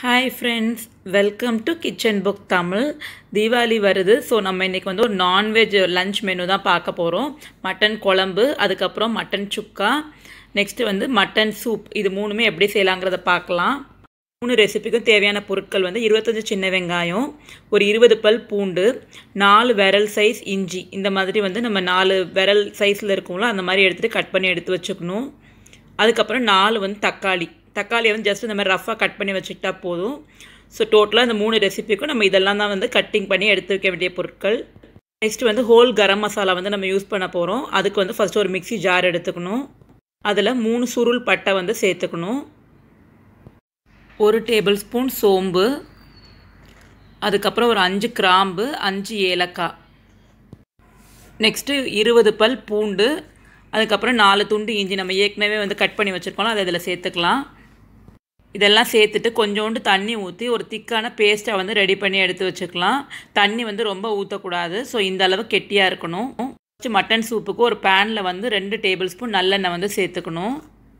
hi friends welcome to kitchen book Tamil Deepavali வருது so நம்ம இன்றைக்கி வந்து ஒரு நான்வெஜ் லஞ்ச் மெனு தான் பார்க்க போகிறோம் மட்டன் குழம்பு அதுக்கப்புறம் மட்டன் சுக்கா நெக்ஸ்ட்டு வந்து மட்டன் சூப் இது மூணுமே எப்படி செய்யலாங்கிறத பார்க்கலாம் மூணு ரெசிபிக்கும் தேவையான பொருட்கள் வந்து இருபத்தஞ்சி சின்ன வெங்காயம் ஒரு இருபது பல் பூண்டு நாலு விரல் சைஸ் இஞ்சி இந்த மாதிரி வந்து நம்ம நாலு விரல் சைஸில் இருக்கும்ல அந்த மாதிரி எடுத்துகிட்டு கட் பண்ணி எடுத்து வச்சுக்கணும் அதுக்கப்புறம் நாலு வந்து தக்காளி தக்காளியை வந்து ஜஸ்ட் இந்த மாதிரி ரஃபாக கட் பண்ணி வச்சுக்கிட்டா போதும் ஸோ டோட்டலாக இந்த மூணு ரெசிபிக்கும் நம்ம இதெல்லாம் தான் வந்து கட்டிங் பண்ணி எடுத்து வைக்க வேண்டிய பொருட்கள் நெக்ஸ்ட் வந்து ஹோல் கரம் மசாலா வந்து நம்ம யூஸ் பண்ண போகிறோம் அதுக்கு வந்து ஃபஸ்ட்டு ஒரு மிக்ஸி ஜார் எடுத்துக்கணும் அதில் மூணு சுருள் பட்டை வந்து சேர்த்துக்கணும் ஒரு டேபிள் ஸ்பூன் சோம்பு அதுக்கப்புறம் ஒரு அஞ்சு கிராம்பு அஞ்சு ஏலக்காய் நெக்ஸ்ட்டு இருபது பல் பூண்டு அதுக்கப்புறம் நாலு துண்டு இஞ்சி நம்ம ஏற்கனவே வந்து கட் பண்ணி வச்சுருக்கோம் அதை இதில் சேர்த்துக்கலாம் இதெல்லாம் சேர்த்துட்டு கொஞ்சோண்டு தண்ணி ஊற்றி ஒரு திக்கான பேஸ்ட்டாக வந்து ரெடி பண்ணி எடுத்து வச்சுக்கலாம் தண்ணி வந்து ரொம்ப ஊற்றக்கூடாது ஸோ இந்த அளவு கெட்டியாக இருக்கணும் மட்டன் சூப்புக்கு ஒரு பேனில் வந்து ரெண்டு டேபிள் ஸ்பூன் நல்லெண்ணெய் வந்து சேர்த்துக்கணும்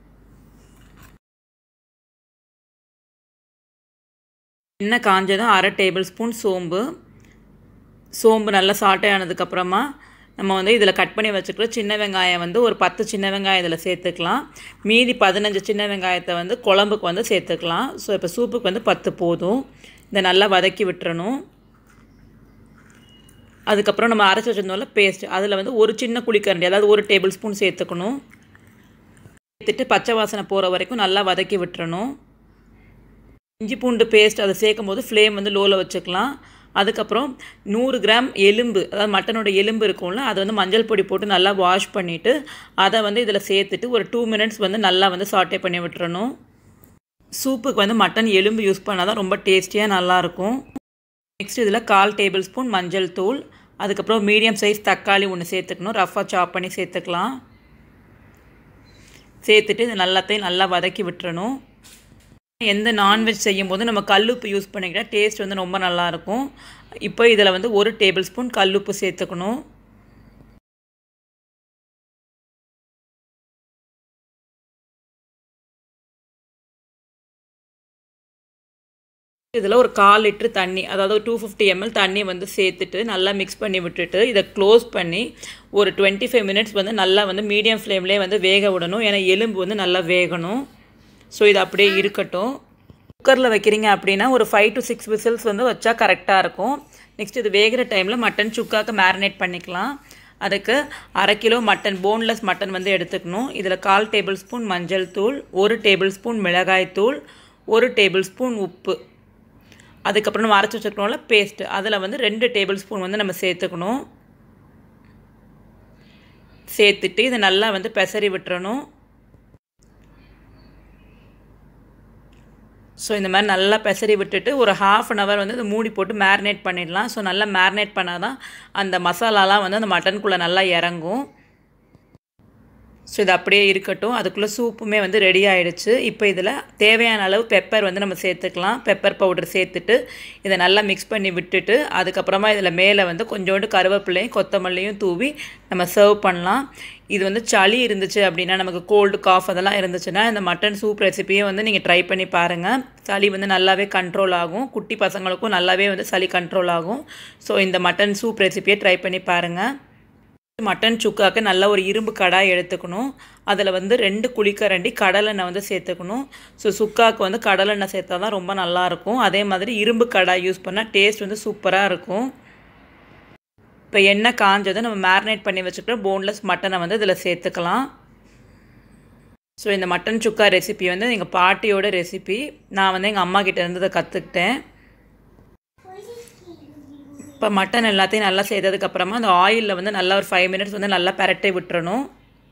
எண்ணெய் காஞ்சதும் அரை டேபிள் ஸ்பூன் சோம்பு சோம்பு நல்லா சாட்டை ஆனதுக்கப்புறமா நம்ம வந்து இதில் கட் பண்ணி வச்சுக்கிற சின்ன வெங்காயம் வந்து ஒரு பத்து சின்ன வெங்காயம் இதில் சேர்த்துக்கலாம் மீதி பதினஞ்சு சின்ன வெங்காயத்தை வந்து குழம்புக்கு வந்து சேர்த்துக்கலாம் ஸோ இப்போ சூப்புக்கு வந்து பத்து போதும் இதை நல்லா வதக்கி விட்டுறணும் அதுக்கப்புறம் நம்ம அரைச்சி வச்சிருந்தோம்ல பேஸ்ட் அதில் வந்து ஒரு சின்ன குழிக்கரண்டி அதாவது ஒரு டேபிள் ஸ்பூன் சேர்த்துக்கணும் சேர்த்துட்டு பச்சை வாசனை போகிற வரைக்கும் நல்லா வதக்கி விட்டுறணும் இஞ்சி பூண்டு பேஸ்ட் அதை சேர்க்கும் போது ஃப்ளேம் வந்து லோவில் வச்சுக்கலாம் அதுக்கப்புறம் நூறு கிராம் எலும்பு அதாவது மட்டனோட எலும்பு இருக்கும்ல அதை வந்து மஞ்சள் பொடி போட்டு நல்லா வாஷ் பண்ணிவிட்டு அதை வந்து இதில் சேர்த்துட்டு ஒரு டூ மினிட்ஸ் வந்து நல்லா வந்து சாட்டே பண்ணி விட்டுறணும் சூப்புக்கு வந்து மட்டன் எலும்பு யூஸ் பண்ணால் தான் ரொம்ப டேஸ்டியாக நல்லாயிருக்கும் நெக்ஸ்ட் இதில் கால் டேபிள் ஸ்பூன் மஞ்சள் தூள் அதுக்கப்புறம் மீடியம் சைஸ் தக்காளி ஒன்று சேர்த்துக்கணும் ரஃபாக சாப் பண்ணி சேர்த்துக்கலாம் சேர்த்துட்டு இது நல்லாத்தையும் நல்லா வதக்கி விட்டுறணும் எந்த நான்வெஜ் செய்யும் போது நம்ம கல்லுப்பு யூஸ் பண்ணிக்கிட்டால் டேஸ்ட் வந்து ரொம்ப நல்லாயிருக்கும் இப்போ இதில் வந்து ஒரு டேபிள் ஸ்பூன் கல்லுப்பு சேர்த்துக்கணும் இதில் ஒரு கால் லிட்ரு தண்ணி அதாவது டூ ஃபிஃப்டி எம்எல் தண்ணி வந்து சேர்த்துட்டு நல்லா மிக்ஸ் பண்ணி விட்டுட்டு இதை க்ளோஸ் பண்ணி ஒரு டுவெண்ட்டி ஃபைவ் மினிட்ஸ் வந்து நல்லா வந்து மீடியம் ஃப்ளேம்லேயே வந்து வேக விடணும் ஏன்னா எலும்பு வந்து நல்லா வேகணும் ஸோ இது அப்படியே இருக்கட்டும் குக்கரில் வைக்கிறீங்க அப்படின்னா ஒரு ஃபைவ் டு சிக்ஸ் விசில்ஸ் வந்து வச்சா கரெக்டாக இருக்கும் நெக்ஸ்ட் இது வேகிற டைமில் மட்டன் சுக்காக்கு மேரினேட் பண்ணிக்கலாம் அதுக்கு அரை கிலோ மட்டன் போன்லெஸ் மட்டன் வந்து எடுத்துக்கணும் இதில் கால் டேபிள் ஸ்பூன் மஞ்சள் தூள் ஒரு டேபிள் ஸ்பூன் மிளகாய் தூள் ஒரு டேபிள் ஸ்பூன் உப்பு அதுக்கப்புறம் நம்ம அரைச்சி வச்சுருக்கோம்ல பேஸ்ட்டு அதில் வந்து ரெண்டு டேபிள் ஸ்பூன் வந்து நம்ம சேர்த்துக்கணும் சேர்த்துட்டு இதை நல்லா வந்து பெசரி விட்டுறணும் ஸோ இந்த மாதிரி நல்லா பெசரி விட்டுட்டு ஒரு ஹாஃப் அன் ஹவர் வந்து இதை மூடி போட்டு மேரினேட் பண்ணிடலாம் ஸோ நல்லா மேரினேட் பண்ணால் தான் அந்த மசாலாலாம் வந்து அந்த மட்டனுக்குள்ளே நல்லா இறங்கும் ஸோ இது அப்படியே இருக்கட்டும் அதுக்குள்ளே சூப்புமே வந்து ரெடி ஆகிடுச்சு இப்போ இதில் தேவையான அளவு பெப்பர் வந்து நம்ம சேர்த்துக்கலாம் பெப்பர் பவுடர் சேர்த்துட்டு இதை நல்லா மிக்ஸ் பண்ணி விட்டுட்டு அதுக்கப்புறமா இதில் மேலே வந்து கொஞ்சோண்டு கருவேப்பிலையும் கொத்தமல்லியும் தூவி நம்ம சர்வ் பண்ணலாம் இது வந்து சளி இருந்துச்சு அப்படின்னா நமக்கு கோல்டு காஃப் அதெல்லாம் இருந்துச்சுன்னா இந்த மட்டன் சூப் ரெசிப்பியை வந்து நீங்கள் ட்ரை பண்ணி பாருங்கள் சளி வந்து நல்லாவே கண்ட்ரோல் ஆகும் குட்டி பசங்களுக்கும் நல்லாவே வந்து சளி கண்ட்ரோல் ஆகும் ஸோ இந்த மட்டன் சூப் ரெசிப்பியை ட்ரை பண்ணி பாருங்கள் மட்டன் சுக்காக்கு நல்ல ஒரு இரும்பு கடாய் எடுத்துக்கணும் அதில் வந்து ரெண்டு குழிக்கரண்டி கடலெண்ணெய் வந்து சேர்த்துக்கணும் ஸோ சுக்காவுக்கு வந்து கடலெண்ணெய் சேர்த்தா தான் ரொம்ப நல்லாயிருக்கும் அதே மாதிரி இரும்பு கடாய் யூஸ் பண்ணால் டேஸ்ட் வந்து சூப்பராக இருக்கும் இப்போ எண்ணெய் காஞ்சதை நம்ம மேரினேட் பண்ணி வச்சுக்கிற போன்லெஸ் மட்டனை வந்து இதில் சேர்த்துக்கலாம் ஸோ இந்த மட்டன் சுக்கா ரெசிபி வந்து எங்கள் பாட்டியோட ரெசிபி நான் வந்து எங்கள் அம்மா கிட்டே இருந்து இதை கற்றுக்கிட்டேன் இப்போ மட்டன் எல்லாத்தையும் நல்லா செய்ததுக்கப்புறமா அந்த ஆயிலில் வந்து நல்லா ஒரு ஃபைவ் மினிட்ஸ் வந்து நல்லா பெரட்டி விட்டுறணும்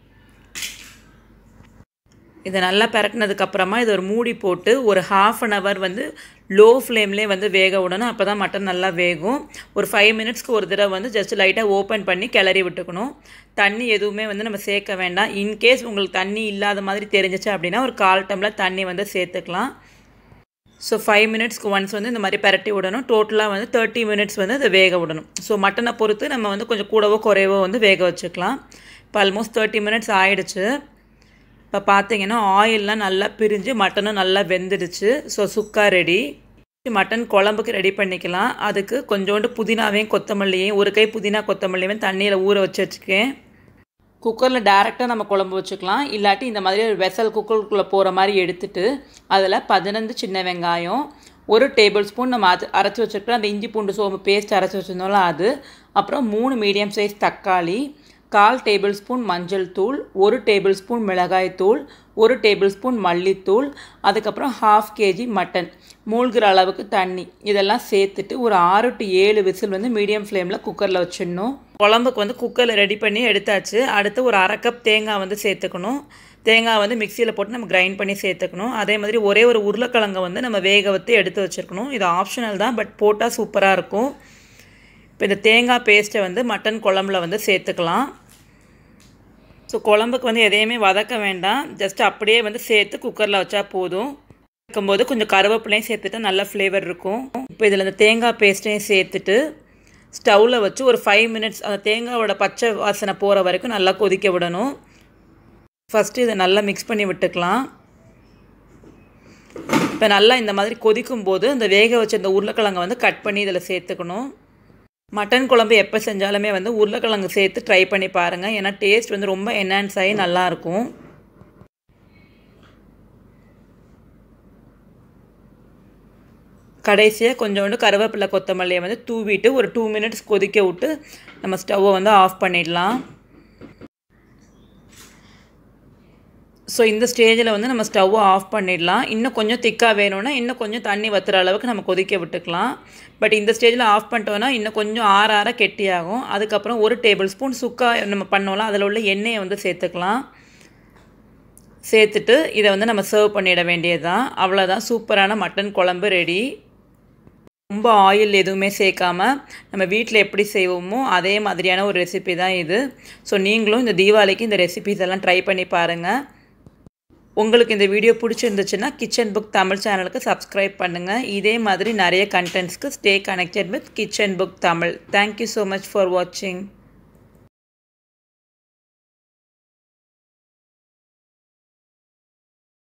இதை நல்லா பெரட்டினதுக்கப்புறமா இது ஒரு மூடி போட்டு ஒரு ஹாஃப் அன் ஹவர் வந்து லோ ஃப்ளேம்லேயே வந்து வேக விடணும் அப்போ தான் மட்டன் நல்லா வேகும் ஒரு ஃபைவ் மினிட்ஸ்க்கு ஒரு தடவை வந்து ஜஸ்ட் லைட்டாக ஓப்பன் பண்ணி கிளறி விட்டுக்கணும் தண்ணி எதுவுமே வந்து நம்ம சேர்க்க வேண்டாம் இன்கேஸ் உங்களுக்கு தண்ணி இல்லாத மாதிரி தெரிஞ்சிச்சு அப்படின்னா ஒரு கால் டம்ளர் தண்ணி வந்து சேர்த்துக்கலாம் ஸோ ஃபைவ் மினிட்ஸ்க்கு ஒன்ஸ் வந்து இந்த மாதிரி பரட்டி விடணும் டோட்டலாக வந்து தேர்ட்டி மினிட்ஸ் வந்து அதை வேக விடணும் ஸோ மட்டனை பொறுத்து நம்ம வந்து கொஞ்சம் கூடவோ குறைவோ வந்து வேக வச்சுக்கலாம் இப்போ ஆல்மோஸ்ட் தேர்ட்டி மினிட்ஸ் ஆகிடுச்சு இப்போ பார்த்தீங்கன்னா ஆயிலெலாம் நல்லா பிரிஞ்சு மட்டனும் நல்லா வெந்துடுச்சு ஸோ சுக்கா ரெடி மட்டன் குழம்புக்கு ரெடி பண்ணிக்கலாம் அதுக்கு கொஞ்சோண்டு புதினாவையும் கொத்தமல்லியையும் ஒரு கை புதினா கொத்தமல்லியும் தண்ணியில் ஊற வச்சு வச்சுக்கேன் குக்கரில் டேரெக்டாக நம்ம குழம்பு வச்சுக்கலாம் இல்லாட்டி இந்த மாதிரி ஒரு வெசல் குக்கருக்குள்ளே போகிற மாதிரி எடுத்துட்டு அதில் பதினஞ்சு சின்ன வெங்காயம் ஒரு டேபிள் ஸ்பூன் நம்ம அது அரைச்சி வச்சுருக்கோம் அந்த இஞ்சி பூண்டு சோம்பு பேஸ்ட் அரைச்சி வச்சுருந்தோம்ல அது அப்புறம் மூணு மீடியம் சைஸ் தக்காளி கால் டேபிள் ஸ்பூன் மஞ்சள் தூள் ஒரு டேபிள் ஸ்பூன் மிளகாய் தூள் ஒரு டேபிள் ஸ்பூன் மல்லித்தூள் அதுக்கப்புறம் ஹாஃப் கேஜி மட்டன் மூழ்கிற அளவுக்கு தண்ணி இதெல்லாம் சேர்த்துட்டு ஒரு ஆறு டு ஏழு விசில் வந்து மீடியம் ஃப்ளேமில் குக்கரில் வச்சிடணும் குழம்புக்கு வந்து குக்கரில் ரெடி பண்ணி எடுத்தாச்சு அடுத்து ஒரு அரை கப் தேங்காய் வந்து சேர்த்துக்கணும் தேங்காய் வந்து மிக்சியில் போட்டு நம்ம கிரைண்ட் பண்ணி சேர்த்துக்கணும் அதே மாதிரி ஒரே ஒரு உருளைக்கிழங்கை வந்து நம்ம வேக வச்சு எடுத்து வச்சுருக்கணும் இது ஆப்ஷனல் தான் பட் போட்டால் சூப்பராக இருக்கும் இப்போ இந்த தேங்காய் பேஸ்ட்டை வந்து மட்டன் குழம்புல வந்து சேர்த்துக்கலாம் ஸோ குழம்புக்கு வந்து எதையுமே வதக்க வேண்டாம் ஜஸ்ட் அப்படியே வந்து சேர்த்து குக்கரில் வச்சா போதும் இருக்கும்போது கொஞ்சம் கருவேப்பிலையும் சேர்த்துட்டு நல்ல ஃப்ளேவர் இருக்கும் இப்போ இதில் இந்த தேங்காய் பேஸ்ட்டையும் சேர்த்துட்டு ஸ்டவ்வில் வச்சு ஒரு ஃபைவ் மினிட்ஸ் அந்த தேங்காயோட பச்சை வாசனை போகிற வரைக்கும் நல்லா கொதிக்க விடணும் ஃபஸ்ட்டு இதை நல்லா மிக்ஸ் பண்ணி விட்டுக்கலாம் இப்போ நல்லா இந்த மாதிரி கொதிக்கும் போது இந்த வேக வச்ச இந்த உருளைக்கிழங்கை வந்து கட் பண்ணி இதில் சேர்த்துக்கணும் மட்டன் குழம்பு எப்போ செஞ்சாலுமே வந்து உருளைக்கிழங்கு சேர்த்து ட்ரை பண்ணி பாருங்கள் ஏன்னா டேஸ்ட் வந்து ரொம்ப என்ஹான்ஸ் ஆகி நல்லாயிருக்கும் கடைசியாக கொஞ்சோண்டு கருவேப்பிலை கொத்தமல்லியை வந்து தூவிட்டு ஒரு டூ மினிட்ஸ் கொதிக்க விட்டு நம்ம ஸ்டவ்வை வந்து ஆஃப் பண்ணிடலாம் ஸோ இந்த ஸ்டேஜில் வந்து நம்ம ஸ்டவ்வை ஆஃப் பண்ணிடலாம் இன்னும் கொஞ்சம் திக்காக வேணும்னா இன்னும் கொஞ்சம் தண்ணி வத்துற அளவுக்கு நம்ம கொதிக்க விட்டுக்கலாம் பட் இந்த ஸ்டேஜில் ஆஃப் பண்ணிட்டோன்னா இன்னும் கொஞ்சம் ஆற ஆற கெட்டியாகும் அதுக்கப்புறம் ஒரு டேபிள் ஸ்பூன் சுக்கா நம்ம பண்ணோம்ல அதில் உள்ள எண்ணெயை வந்து சேர்த்துக்கலாம் சேர்த்துட்டு இதை வந்து நம்ம சர்வ் பண்ணிட வேண்டியது தான் அவ்வளோதான் சூப்பரான மட்டன் குழம்பு ரெடி ரொம்ப ஆயில் எதுவுமே சேர்க்காம நம்ம வீட்டில் எப்படி செய்வோமோ அதே மாதிரியான ஒரு ரெசிபி தான் இது ஸோ நீங்களும் இந்த தீபாவளிக்கு இந்த ரெசிபிஸ் எல்லாம் ட்ரை பண்ணி பாருங்கள் உங்களுக்கு இந்த வீடியோ பிடிச்சிருந்துச்சுன்னா கிச்சன் புக் தமிழ் சேனலுக்கு சப்ஸ்கிரைப் பண்ணுங்கள் இதே மாதிரி நிறைய கண்டென்ட்ஸ்க்கு stay connected with kitchen book Tamil thank you so much for வாட்சிங்